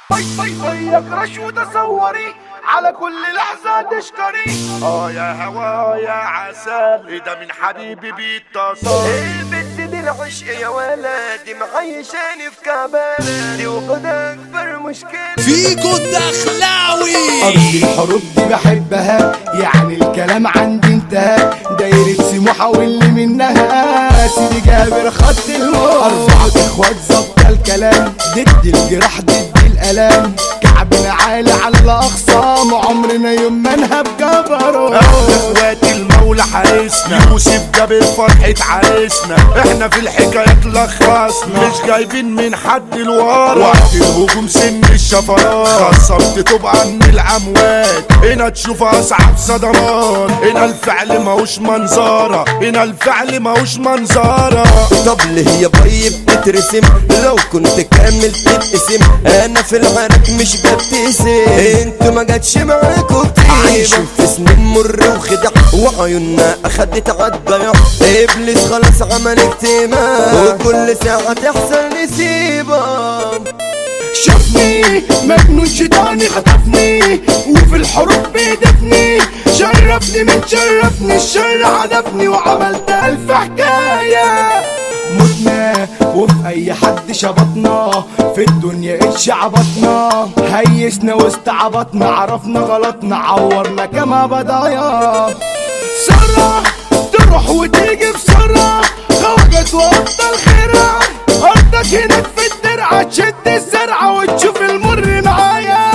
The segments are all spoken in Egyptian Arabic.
وياك رشوة تصوري على كل لحظة تشكري اه يا هوا يا عسل ايه ده من حبيبي بيتصل البت دي العشق يا ولدي معيشاني في كعبالة دي وقد اكبر مشكلة فيكو الدخلاوي أرض الحروب دي بحبها يعني الكلام عندي انتهى دايرة سموحة واللي منها سيدي جابر خط الموت أربعة إخوات ظبط الكلام ضد الجراح ضد الألام كعبنا عالي على الأقسام عمرنا يوم ما نهب جبروت احنا اخواتي المولى حارسنا يوسف جاب فرحة عريسنا احنا في الحكايات لخصنا مش جايبين من حد لورا وقت الهجوم سن الشفرات خصمت تبقى من الاموات هنا تشوف اصعب صدمات هنا الفعل ماهوش منظرة هنا الفعل ماهوش منظرة طب ليه يا بي بتترسم لو كنت كامل تتقسم انا في العرق مش ببتسم انتوا ما جاتش معاكوا كتير عايشين في سنين مر وخدع وعيوننا اخدت عالضياع ابليس خلاص عمل اجتماع وكل ساعة تحصل نسيبة شافني مجنون شيطاني خطفني وفي الحروب بيدفني شرفني من شرفني الشر عدفني وعملت ألف حكاية متنا وفي أي حد شبطنا في الدنيا إيش عبطنا هيسنا واستعبطنا عرفنا غلطنا عورنا كما بضايا سرة تروح وتيجي بسرعة خرجت وأبطال خيرها أرضك هناك في الدرعة تشد الزرعة وتشوف المر معايا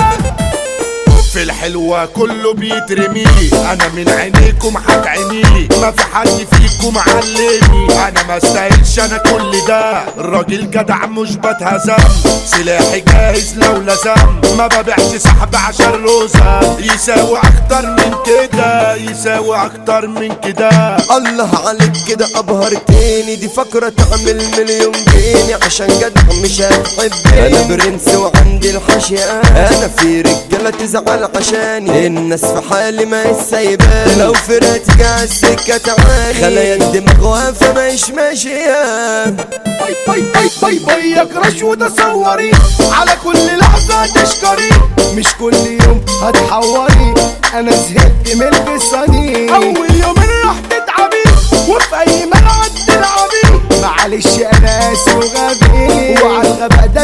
في الحلوة كله بيترمي انا من عينيكم هتعمي ما في حد فيكم علمني انا ما استاهلش انا كل ده الراجل جدع مش بتهزم سلاحي جاهز لو لزم ما ببيعش سحب عشان روزة يساوي اكتر من كده يساوي اكتر من كده الله عليك كده ابهرتني دي فكرة تعمل مليون جنيه عشان جدع مش هتحبني انا برنس وعندي الحشية انا في رجالة تزعل عشاني الناس في حالي ما سايباني لو فرقتك على السكة تعاني خلايا الدماغ واقفة مش ماشية باي باي باي باي بايك رشوة تصوري على كل لحظة تشكري مش كل يوم هتحوري انا زهقت من القصة اول يومين راح تتعبي وفي اي ملعب تلعبي معلش انا قاسي وغبي وعلى الغباء ده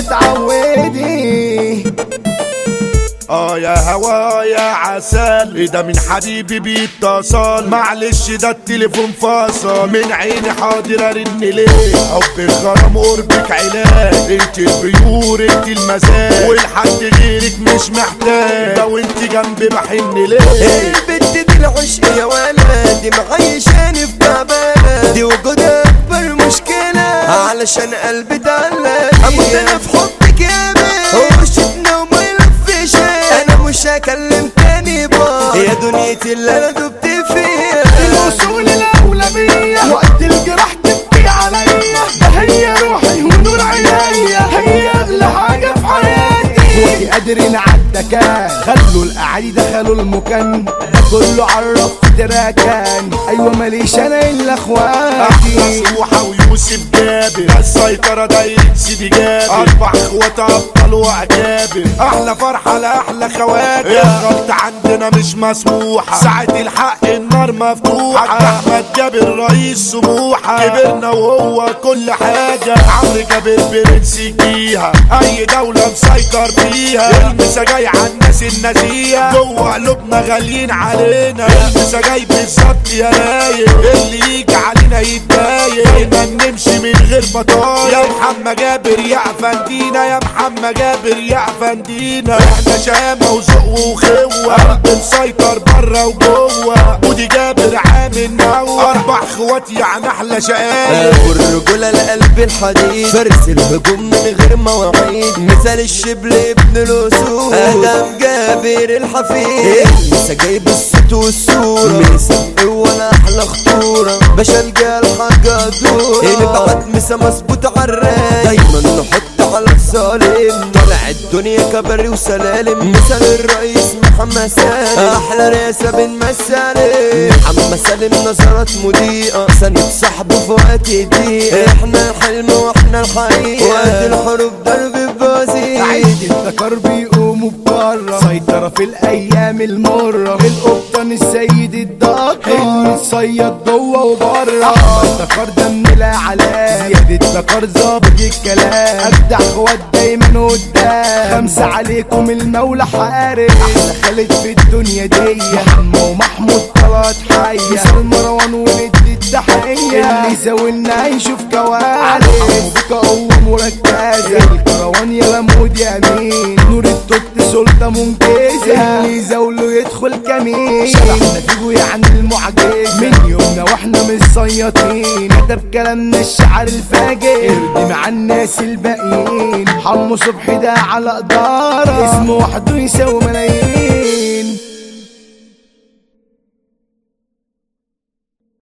اتعودي اه يا هوا يا عسل ايه ده من حبيبي بيتصل معلش ده التليفون فاصل من عيني حاضر ارن ليه حب الغرام قربك علاج انت البيور انت المزاج والحد غيرك مش محتاج لو انت جنبي بحن ليه البت دي العشق يا ولدي معيشاني في تعبانة دي وجودها أكبر مشكلة علشان قلبي تعلق أموت أنا في حبك يا بيه وشفنا وما يلفش أنا مش هكلم تاني با يا دنيتي اللي أنا دبت فيها الوصول الأولوية وقت الجراح تبكي عليا ده هي روحي ونور عينيا هي أغلى حاجة في حياتي وفي قادرين عالدكان خلوا الأعالي دخلوا المكان ده كله عرف في تراكان أيوة ماليش أنا إلا احلى إخواتي سموحة ويوسف جابر السيطرة دايرة سيدي جابر اربع اخوات ابطال واكابر احلى فرحة لاحلى خواتم الغلط عندنا مش مسموحة ساعة الحق النار مفتوحة احمد جابر رئيس سموحة كبرنا وهو كل حاجة عمرو جابر برنس فيها اي دولة مسيطر فيها المسا جاي على الناس النزيهة جوه قلوبنا غاليين علينا المسا جاي بالظبط يا رايق اللي يجي علينا يتضايق ما نمشي من غير بطايق يا محمد جابر يا افندينا يا محمد جابر يا افندينا احنا شامة وذوق وخوة قلب مسيطر بره وجوه ودي جابر عامل نوع اربع اخوات يعني احلى شقايق والرجولة لقلب الحديد فرس الهجوم من غير مواعيد مثال الشبل ابن الأسود آدم جابر الحفيد لسه جايب الصوت والصورة مسابق ولا أحلى خطورة باشا الجال حاجة دورة اللي بعد مسا مظبوط عالرايق دايما نحط على الظالم طلع الدنيا كبري وسلالم مثال الرئيس محمد سالم أحلى رئاسة بين مسالم محمد سالم نظرات مضيئة سند صاحبه في وقت ضيق احنا الحلم واحنا الحقيقة وقت الحروب ضرب بوزير عيد الذكر بيقول مرة في الايام المرة القبطان السيد الدكار المتصيد جوه وبره احمد دكار ده من العلاء زيادة دكار ظابط الكلام اجدع اخوات دايما قدام خمسة عليكم المولى حارس احلى خالد في الدنيا دي محمد ومحمود طلعت حية مثال مروان وندي التحية اللي زاولنا يشوف كوارث بك قوة مركزة الكروان يا لمود يا مين نور التوت سلطة منجزة اللي زاوله يدخل كمين شرحنا فيجو يعني المعجزة من يومنا واحنا مش صياطين كتب كلامنا الشعر الفاجر ارضي مع الناس الباقيين حمو صبحي ده على قدارة اسمه وحده يساوي ملايين